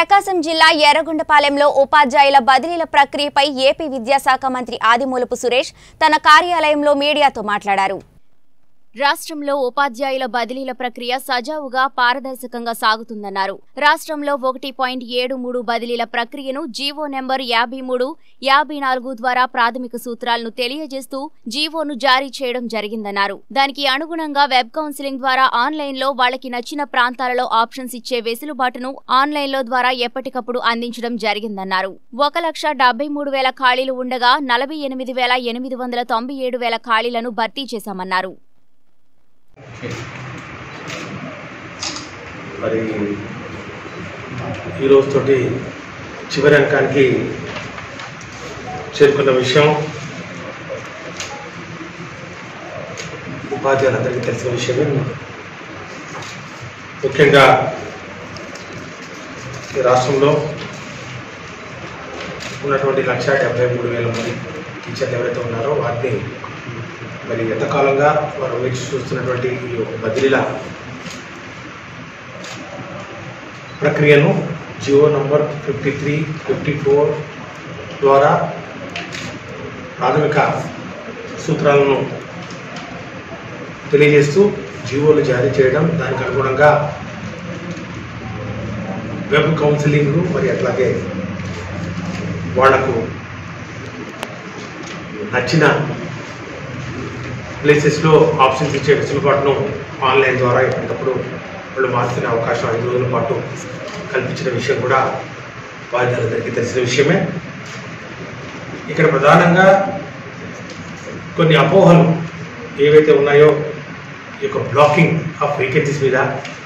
ప్రకాశం జిల్లా ఎర్రగొండపాలెంలో ఉపాధ్యాయుల బదిలీల ప్రక్రియపై ఏపీ విద్యాశాఖ మంత్రి ఆదిమూలపు సురేష్ తన కార్యాలయంలో మీడియాతో మాట్లాడారు రాష్ట్రంలో ఉపాధ్యాయుల బదిలీల ప్రక్రియ సజావుగా పారదర్శకంగా సాగుతుందన్నారు రాష్ట్రంలో ఒకటి పాయింట్ ఏడు మూడు బదిలీల ప్రక్రియను జీవో నెంబర్ యాభై మూడు యాభై నాలుగు ద్వారా ప్రాథమిక సూత్రాలను తెలియజేస్తూ జీవోను జారీ చేయడం జరిగిందన్నారు దానికి అనుగుణంగా వెబ్ కౌన్సిలింగ్ ద్వారా ఆన్లైన్లో వాళ్ళకి నచ్చిన ప్రాంతాలలో ఆప్షన్స్ ఇచ్చే వెసులుబాటును ఆన్లైన్లో ద్వారా ఎప్పటికప్పుడు అందించడం జరిగిందన్నారు ఒక లక్ష డెబ్బై మూడు వేల ఖాళీలు ఉండగా నలభై ఎనిమిది వేల ఎనిమిది వందల తొంభై ఏడు వేల ఖాళీలను భర్తీ చేశామన్నారు మరి ఈ రోజుతోటి చివరి అంకానికి చేరుకున్న విషయం ఉపాధ్యాయులందరికీ తెలిసిన విషయమే ముఖ్యంగా ఈ రాష్ట్రంలో ఉన్నటువంటి లక్ష డెబ్బై మూడు వేల మంది టీచర్లు ఎవరైతే ఉన్నారో వాటిని మరి ఎంతకాలంగా వారు వేచి చూస్తున్నటువంటి ఈ యొక్క బదిలీల ప్రక్రియను Jio number fifty three fifty four ద్వారా ప్రాథమిక సూత్రాలను తెలియజేస్తూ జియోలు జారీ చేయడం దానికి అనుగుణంగా వెబ్ కౌన్సిలింగ్ మరి అట్లాగే వాళ్లకు నచ్చిన ప్లేసెస్లో ఆప్షన్స్ ఇచ్చే వెసులుబాటును ఆన్లైన్ ద్వారా ఎప్పటికప్పుడు వాళ్ళు మార్చుకునే అవకాశం ఐదు రోజుల పాటు కల్పించిన విషయం కూడా బాధ్యతలందరికీ తెలిసిన విషయమే ఇక్కడ ప్రధానంగా కొన్ని అపోహలు ఏవైతే ఉన్నాయో ఈ యొక్క బ్లాకింగ్ ఆఫ్ వేకెన్సీస్ మీద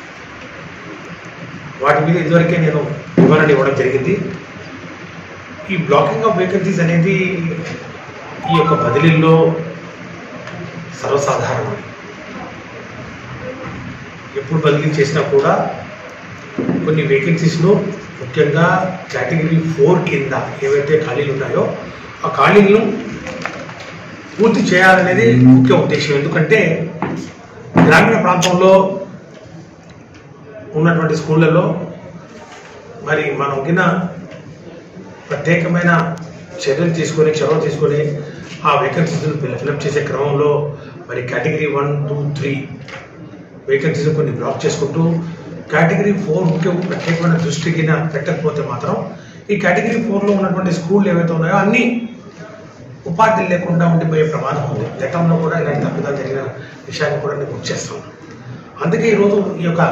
వాటి మీద ఇదివరకే నేను వివరణ ఇవ్వడం జరిగింది ఈ బ్లాకింగ్ ఆఫ్ వేకెన్సీస్ అనేది ఈ యొక్క బదిలీల్లో సర్వసాధారణం ఎప్పుడు బదిలీ చేసినా కూడా కొన్ని వేకెన్సీస్లో ముఖ్యంగా కేటగిరీ ఫోర్ కింద ఏవైతే ఖాళీలు ఉన్నాయో ఆ ఖాళీలను పూర్తి చేయాలనేది ముఖ్య ఉద్దేశం ఎందుకంటే గ్రామీణ ప్రాంతంలో ఉన్నటువంటి స్కూళ్ళల్లో మరి మనం గిన ప్రత్యేకమైన చర్యలు తీసుకొని చొరవ తీసుకొని ఆ వేకెన్సీస్ని ఫిలప్ చేసే క్రమంలో మరి category one two three vacancies కొన్ని బ్లాక్ చేసుకుంటూ కేటగిరీ ఫోర్ ముఖ్య ప్రత్యేకమైన దృష్టి కింద పెట్టకపోతే మాత్రం ఈ కేటగిరీ ఫోర్లో ఉన్నటువంటి స్కూళ్ళు ఏవైతే ఉన్నాయో అన్నీ ఉపాధి లేకుండా ఉండిపోయే ప్రమాదం ఉంది గతంలో కూడా ఇలాంటి తప్పిదాలు జరిగిన విషయాన్ని కూడా నేను గుర్తు చేస్తాం అందుకే ఈరోజు ఈ యొక్క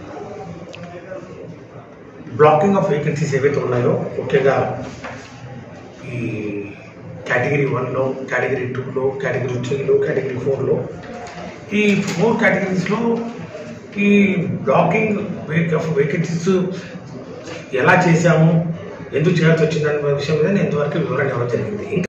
బ్లాకింగ్ ఆఫ్ వేకెన్సీస్ ఏవైతే ఉన్నాయో ముఖ్యంగా ఈ కేటగిరీ వన్లో కేటగిరీ టూలో కేటగిరీ త్రీలో కేటగిరీ ఫోర్లో ఈ ఫోర్ కేటగిరీస్లో ఈ బ్లాకింగ్ వేక్ ఆఫ్ వేకెన్సీస్ ఎలా చేశాము ఎందుకు చేయాల్సి వచ్చిందనే విషయం మీద నేను ఇంతవరకు వివరణ ఇవ్వడం జరిగింది